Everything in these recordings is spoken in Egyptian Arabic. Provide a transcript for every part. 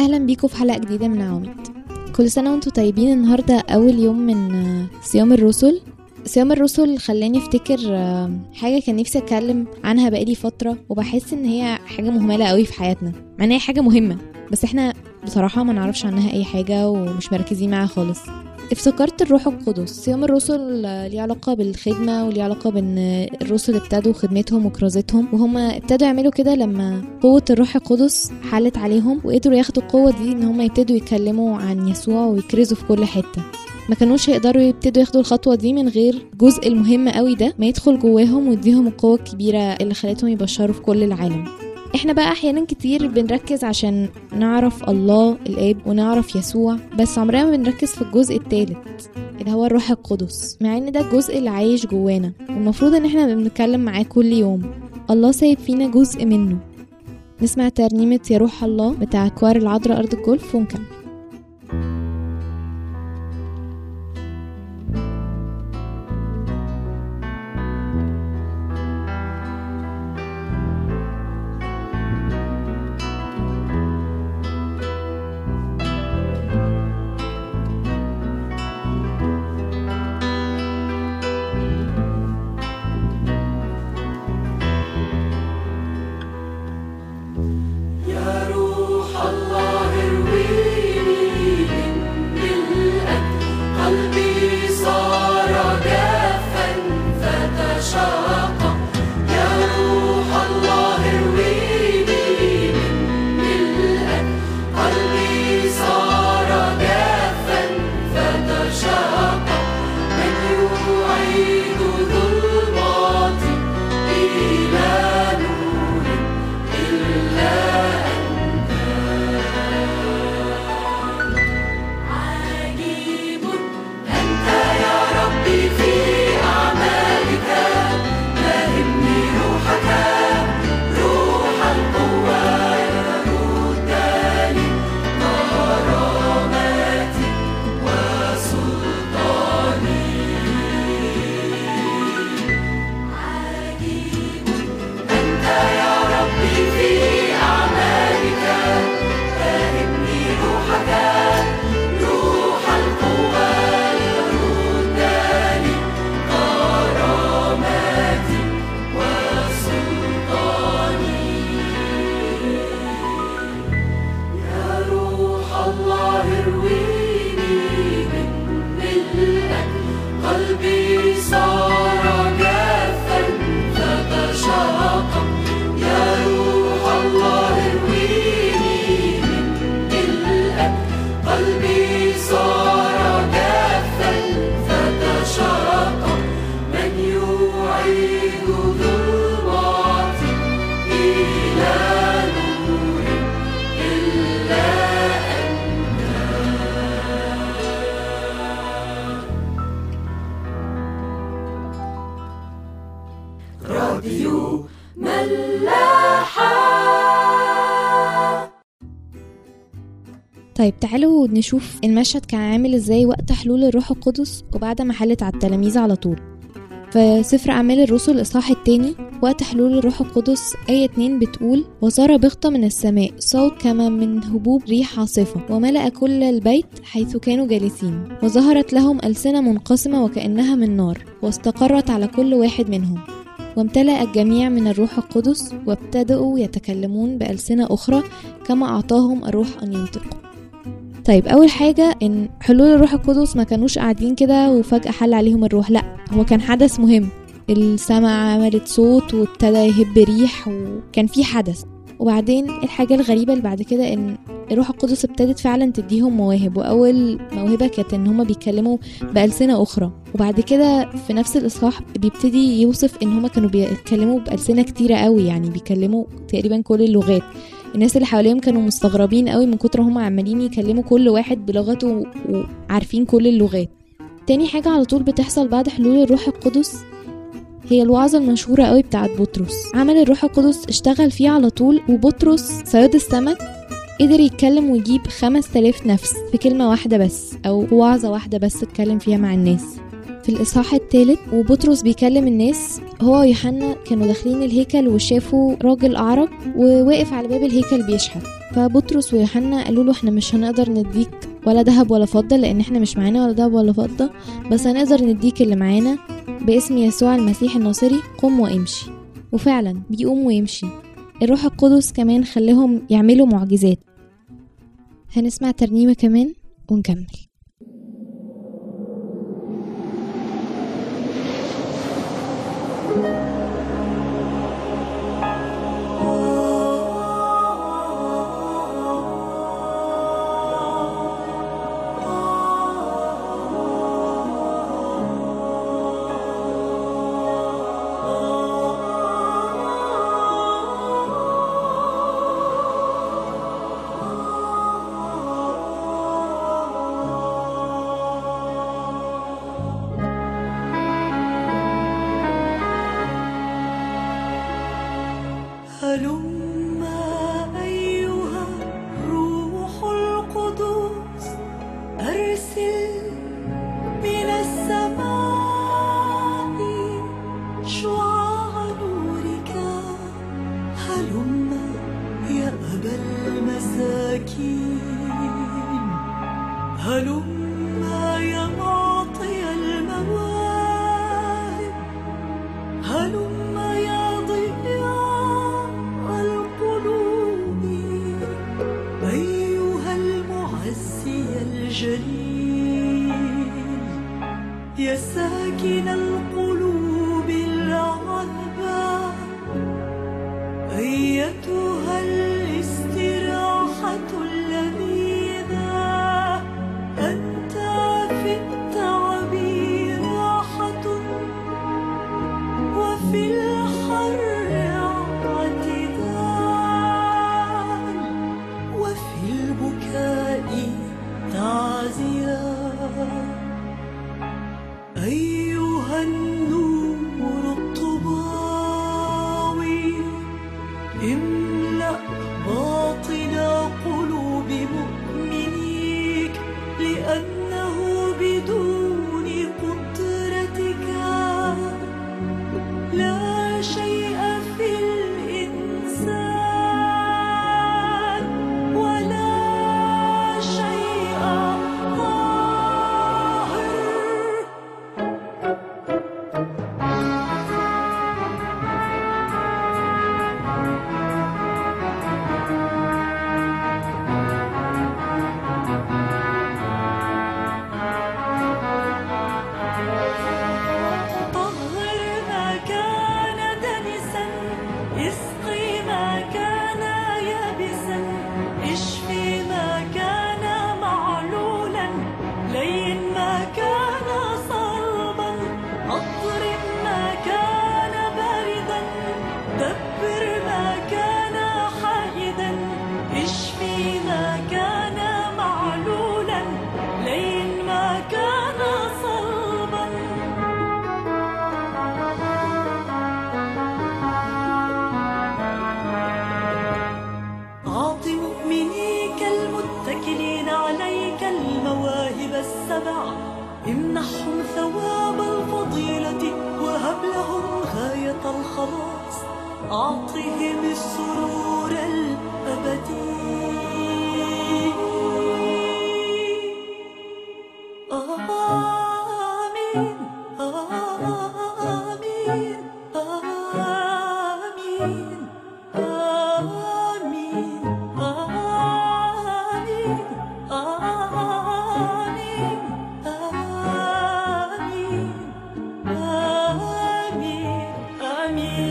اهلا بيكم في حلقه جديده من عواميد كل سنه وانتم طيبين النهارده اول يوم من آه، صيام الرسل صيام الرسل خلاني افتكر آه، حاجه كان نفسي اتكلم عنها بقالي فتره وبحس ان هي حاجه مهمله قوي في حياتنا مع ان هي حاجه مهمه بس احنا بصراحه ما نعرفش عنها اي حاجه ومش مركزين معاها خالص افتكرت الروح القدس صيام الرسل آه، ليه علاقة بالخدمة وليه علاقة بان الرسل ابتدوا خدمتهم وكرازتهم وهم ابتدوا يعملوا كده لما قوة الروح القدس حلت عليهم وقدروا ياخدوا القوة دي ان هم يبتدوا يتكلموا عن يسوع ويكرزوا في كل حتة ما كانوش هيقدروا يبتدوا ياخدوا الخطوة دي من غير الجزء المهم قوي ده ما يدخل جواهم ويديهم القوة الكبيرة اللي خلتهم يبشروا في كل العالم احنا بقى احيانا كتير بنركز عشان نعرف الله الاب ونعرف يسوع بس عمرنا ما بنركز في الجزء الثالث اللي هو الروح القدس مع ان ده الجزء اللي عايش جوانا والمفروض ان احنا بنتكلم معاه كل يوم الله سايب فينا جزء منه نسمع ترنيمة يا روح الله بتاع كوار العذراء أرض الجولف ونكمل يا روح الله ارويني من ملئك قلبي صار جافا فتشاقى يا روح الله ارويني من ملئك قلبي صار جافا فتشاقى من يعيد ظلماتي إلى نور إلا عجيب أنت يا ربي في أعمالك فهمني روحك روح القوة يرد لي كراماتي وسلطاني عجيب أنت يا ربي في أعمالك فهمني روحك روح القوة يرد لي كراماتي وسلطاني يا روح الله ارويني من ملئك قلبي صار جافا فتشاقى يا روح الله ارويني من ملئك قلبي صار جافا فتشاقى من يعيد ظلماتي إلى نور إلا أنت راديو ملاحة طيب تعالوا نشوف المشهد كان عامل ازاي وقت حلول الروح القدس وبعد ما حلت على التلاميذ على طول في سفر أعمال الرسل الإصحاح التاني وقت حلول الروح القدس آية 2 بتقول وصار بغطة من السماء صوت كما من هبوب ريح عاصفة وملأ كل البيت حيث كانوا جالسين وظهرت لهم ألسنة منقسمة وكأنها من نار واستقرت على كل واحد منهم وامتلأ الجميع من الروح القدس وابتدأوا يتكلمون بألسنة أخرى كما أعطاهم الروح أن ينطقوا طيب اول حاجه ان حلول الروح القدس ما كانوش قاعدين كده وفجاه حل عليهم الروح لا هو كان حدث مهم السماء عملت صوت وابتدى يهب ريح وكان في حدث وبعدين الحاجه الغريبه اللي بعد كده ان الروح القدس ابتدت فعلا تديهم مواهب واول موهبه كانت ان هما بيتكلموا بالسنه اخرى وبعد كده في نفس الاصحاح بيبتدي يوصف ان هما كانوا بيتكلموا بالسنه كتيره قوي يعني بيكلموا تقريبا كل اللغات الناس اللي حواليهم كانوا مستغربين قوي من كتر هم عمالين يكلموا كل واحد بلغته وعارفين كل اللغات تاني حاجة على طول بتحصل بعد حلول الروح القدس هي الوعظة المشهورة قوي بتاعت بطرس عمل الروح القدس اشتغل فيه على طول وبطرس صياد السمك قدر يتكلم ويجيب خمس تلاف نفس في كلمة واحدة بس أو وعظة واحدة بس اتكلم فيها مع الناس في في الإصحاح الثالث وبطرس بيكلم الناس هو ويوحنا كانوا داخلين الهيكل وشافوا راجل أعرج وواقف على باب الهيكل بيشحت فبطرس ويوحنا قالوا له احنا مش هنقدر نديك ولا ذهب ولا فضة لأن احنا مش معانا ولا ذهب ولا فضة بس هنقدر نديك اللي معانا باسم يسوع المسيح الناصري قم وامشي وفعلا بيقوم ويمشي الروح القدس كمان خلاهم يعملوا معجزات هنسمع ترنيمة كمان ونكمل هلم أيها الروح القدس أرسل من السماء شعاع نورك هلم يا أبا المساكين هلم يا معطي المواهب هلم يا ضياء القلوب أيها المعزي الجليل يا ساكن القلوب العذبة أيتها الاستراحة اللذيذة أنت في التعب راحة وفي الحر اعتدال وفي البكاء تعزية أيها النور الطباوي املأ باطن قلوب مؤمنيك لأنه بدون قدرتك لا شيء في الإنسان ولا شيء ظاهر طهر ما كان دنسا اسقي ما كان يابسا اشفي ما كان معلولا لين ما كان صلبا اضرب ما كان باردا دبر ما كان حائدا اشفي ما كان معلولا لين ما كان صلبا أعط مؤمنيك المتكلين عليك المواهب السبع امنحهم ثواب الفضيلة وهب لهم غاية الخلاص أعطهم السرور الأبدي آمين آمين آمين آمين آمين آمين آمين آمين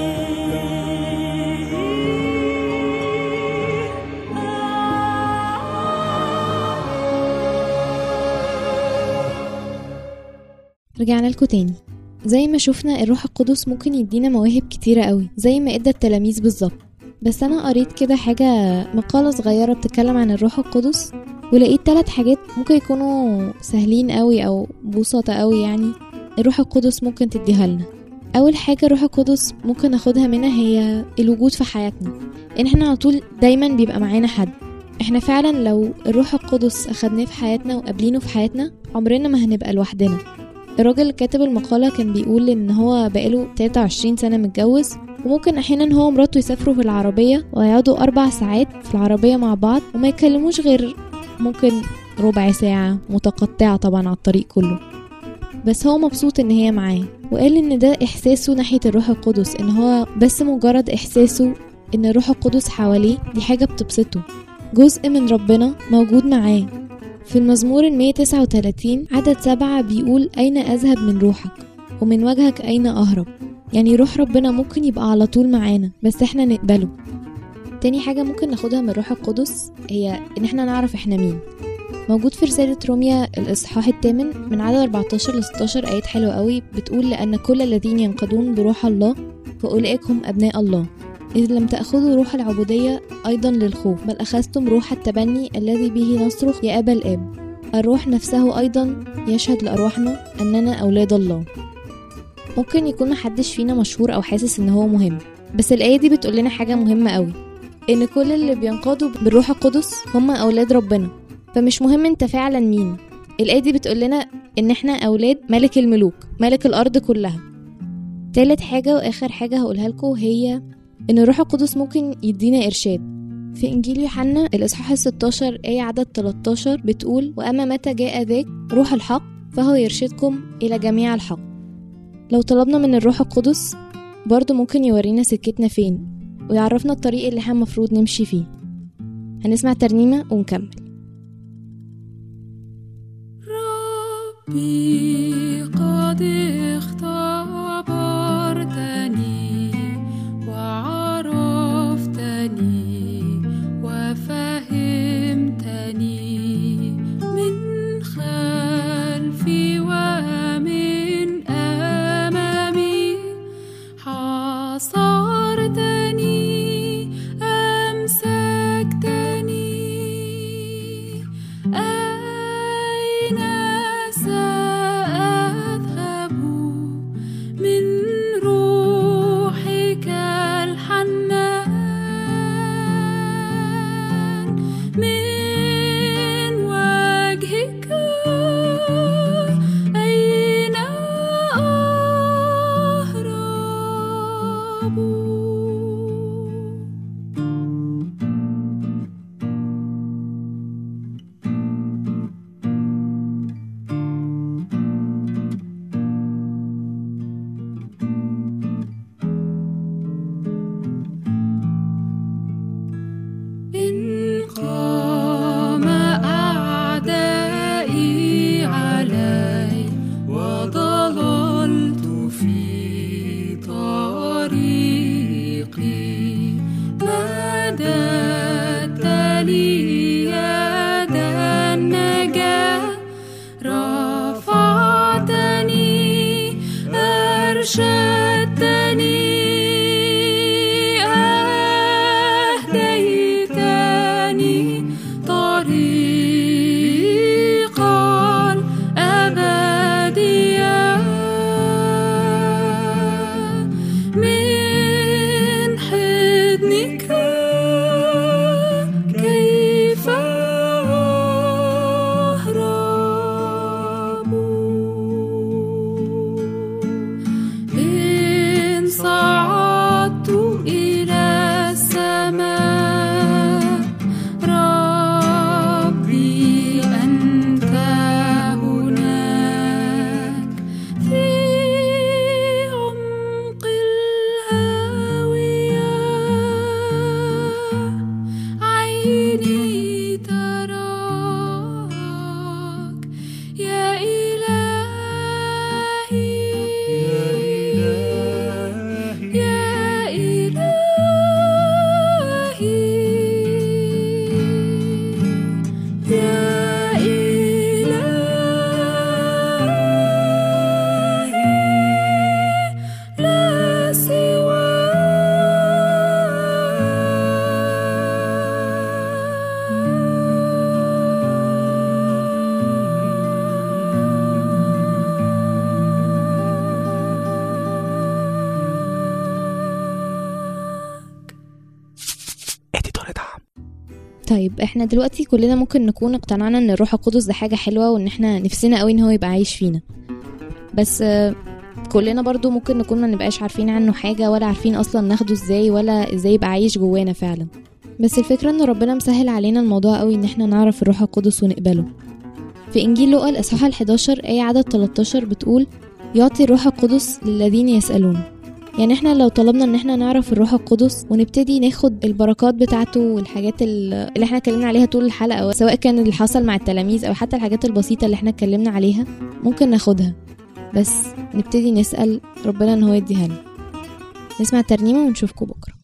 رجعنا لكم تاني زي ما شفنا الروح القدس ممكن يدينا مواهب كتيرة قوي زي ما ادى التلاميذ بالظبط بس انا قريت كده حاجة مقالة صغيرة بتتكلم عن الروح القدس ولقيت ثلاث حاجات ممكن يكونوا سهلين قوي او بساطة قوي يعني الروح القدس ممكن تديها لنا اول حاجة الروح القدس ممكن ناخدها منها هي الوجود في حياتنا ان احنا على طول دايما بيبقى معانا حد احنا فعلا لو الروح القدس اخدناه في حياتنا وقابلينه في حياتنا عمرنا ما هنبقى لوحدنا الراجل اللي كاتب المقالة كان بيقول إن هو بقاله 23 سنة متجوز وممكن أحيانا هو ومراته يسافروا في العربية ويقعدوا أربع ساعات في العربية مع بعض وما يتكلموش غير ممكن ربع ساعة متقطعة طبعا على الطريق كله بس هو مبسوط ان هي معاه وقال ان ده احساسه ناحية الروح القدس ان هو بس مجرد احساسه ان الروح القدس حواليه دي حاجة بتبسطه جزء من ربنا موجود معاه في المزمور ال 139 عدد سبعة بيقول أين أذهب من روحك ومن وجهك أين أهرب يعني روح ربنا ممكن يبقى على طول معانا بس احنا نقبله تاني حاجة ممكن ناخدها من الروح القدس هي إن احنا نعرف احنا مين موجود في رسالة روميا الإصحاح الثامن من عدد 14 ل 16 آيات حلوة قوي بتقول لأن كل الذين ينقضون بروح الله فأولئك هم أبناء الله إذ لم تأخذوا روح العبودية أيضا للخوف بل أخذتم روح التبني الذي به نصرخ يا أبا الآب الروح نفسه أيضا يشهد لأرواحنا أننا أولاد الله ممكن يكون محدش فينا مشهور أو حاسس إن هو مهم بس الآية دي بتقول لنا حاجة مهمة قوي إن كل اللي بينقادوا بالروح القدس هم أولاد ربنا فمش مهم انت فعلا مين الآية دي بتقول لنا إن إحنا أولاد ملك الملوك ملك الأرض كلها تالت حاجة وآخر حاجة هقولها لكم هي إن الروح القدس ممكن يدينا إرشاد في إنجيل يوحنا الإصحاح الستاشر آية عدد 13 بتقول وأما متى جاء ذاك روح الحق فهو يرشدكم إلى جميع الحق لو طلبنا من الروح القدس برضه ممكن يورينا سكتنا فين ويعرفنا الطريق اللي احنا المفروض نمشي فيه هنسمع ترنيمة ونكمل ربي قد اختبرتني وعرفتني وفهمتني من خلفي ومن أمامي حاصرتني أمسكتني أين سأذهب من روحك الحنان من وجهك أين أهرب إن قام أعدائي علي وضللت في طريقي مددت لي يد النجاة رفعتني أرشدتني أهديتني طريقا أبديا من حضنك كيف أهرب إن صعدت إلى السماء ربي أنت هناك في عمق الهاوية عيني تراك يا إلهي يا إلهي يا إلهي لا اديتور دعم طيب احنا دلوقتي كلنا ممكن نكون اقتنعنا ان الروح القدس ده حاجة حلوة وان احنا نفسنا قوي ان هو يبقى عايش فينا بس آه، كلنا برضو ممكن نكون ما نبقاش عارفين عنه حاجة ولا عارفين أصلا ناخده ازاي ولا ازاي يبقى عايش جوانا فعلا بس الفكرة ان ربنا مسهل علينا الموضوع قوي ان احنا نعرف الروح القدس ونقبله في إنجيل لوقا الإصحاح ال11 آية عدد 13 بتقول يعطي الروح القدس للذين يسألون يعني احنا لو طلبنا ان احنا نعرف الروح القدس ونبتدي ناخد البركات بتاعته والحاجات ال- اللي احنا اتكلمنا عليها طول الحلقة سواء كان اللي حصل مع التلاميذ او حتى الحاجات البسيطة اللي احنا اتكلمنا عليها ممكن ناخدها بس نبتدي نسأل ربنا ان هو يديها لنا نسمع الترنيمة ونشوفكم بكرة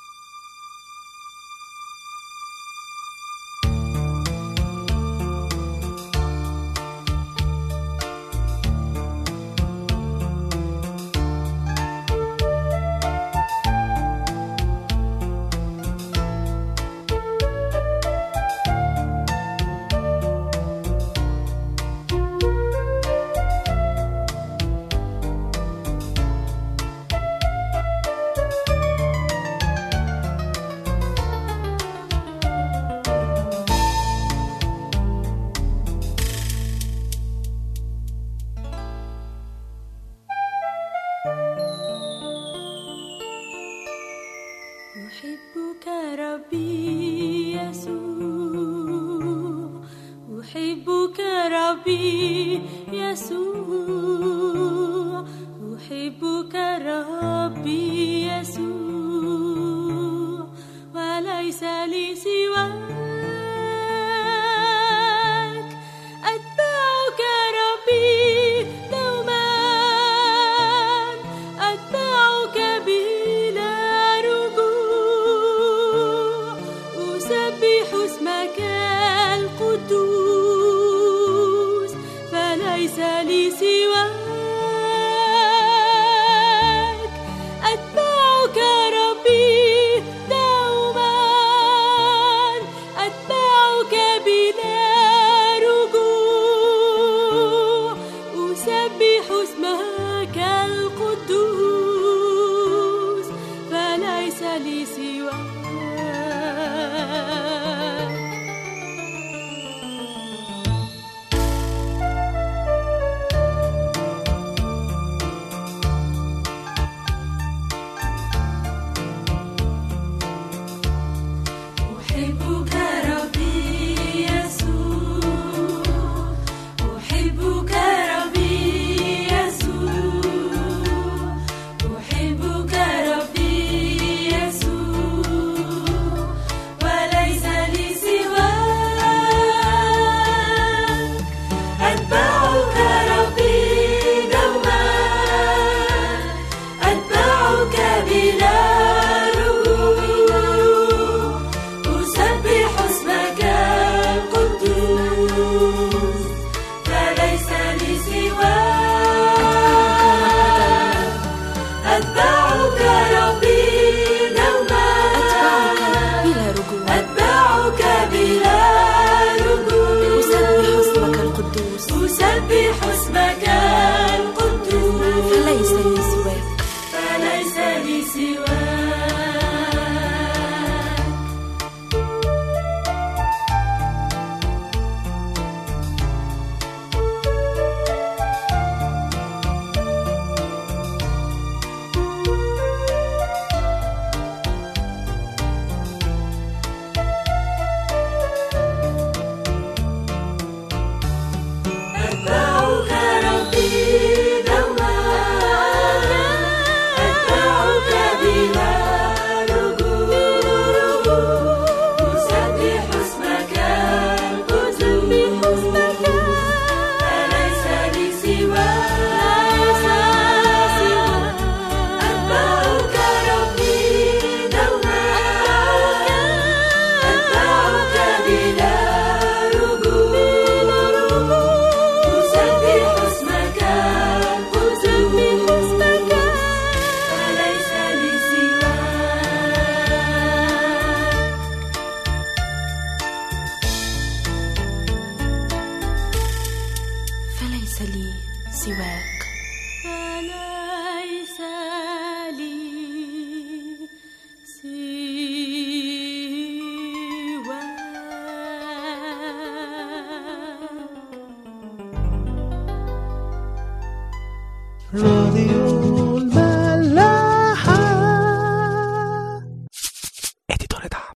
أحبك ربي يسوع أحبك ربي يسوع أحبك ربي يسوع وليس لي سواك أتبعك ربي دوما أتبعك بلا رجوع أسبح اسمك القدوس فليس لي سواك أتبعك ربي دوما أتبعك بلا رجوع أسبح اسمك القدوس فليس لي سواك أحبك ربي يسوع أحبك ربي يسوع أحبك ربي يسوع وليس لي سواك أتبعك ربي دوما أتبعك بلا رجوع أسبح اسمك القدوس فليس لي سواك أتبعك ربي دوما بلا رجوع أتبعك بلا رجوع أسبح اسمك القدوس أسبح اسمك القدوس فليس لي سواك فليس لي سواك أتبعك ربي دوما أتبعك بلا يوم